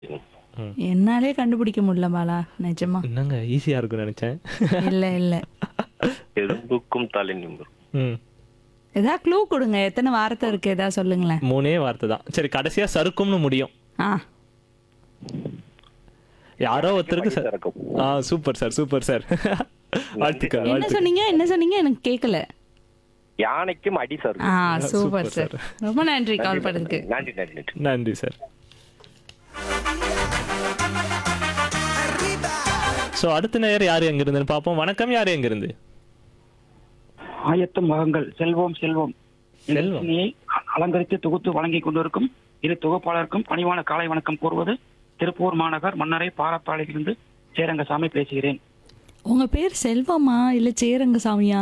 என்னாலே கண்டுபிடிக்க முடியல பாலா நிஜமா என்னங்க ஈஸியா இருக்கும்னு நினைச்சேன் இல்ல இல்ல எறும்புக்கும் தலை நிமிரும் ம் ஏதாவது க்ளூ கொடுங்க எத்தனை வார்த்தை இருக்கு ஏதாவது சொல்லுங்களேன் மூணே வார்த்தை தான் சரி கடைசியா சறுக்கும்னு முடியும் ஆ யாரோ ஒருத்தருக்கு ச- சறுக்கும். ஆ சூப்பர் சார் சூப்பர் சார் வாழ்த்துக்கள் என்ன வாழ்த்துக்கள் சொன்னீங்க என்ன சொன்னீங்க எனக்கு கேட்கல யானைக்கும் அடி ஆ சறுக்கும் சூப்பர் சூப்பர் சார் ரொம்ப நன்றி கால் பண்ணதுக்கு நன்றி நன்றி நன்றி நன்றி சார் ஸோ அடுத்த நேரம் யார் எங்க இருந்துன்னு பார்ப்போம் வணக்கம் யார் எங்க இருந்து ஆயத்தம் மகங்கள் செல்வம் செல்வம் இந்த செல்வம். ரசனையை அ- அலங்கரித்து தொகுத்து வழங்கிக் கொண்டிருக்கும் இரு தொகுப்பாளருக்கும் பணிவான காலை வணக்கம் கூறுவது திருப்பூர் மாநகர் மன்னரை பாரப்பாளையிலிருந்து சேரங்கசாமி பேசுகிறேன் உங்க பேர் செல்வமா இல்ல சேரங்கசாமியா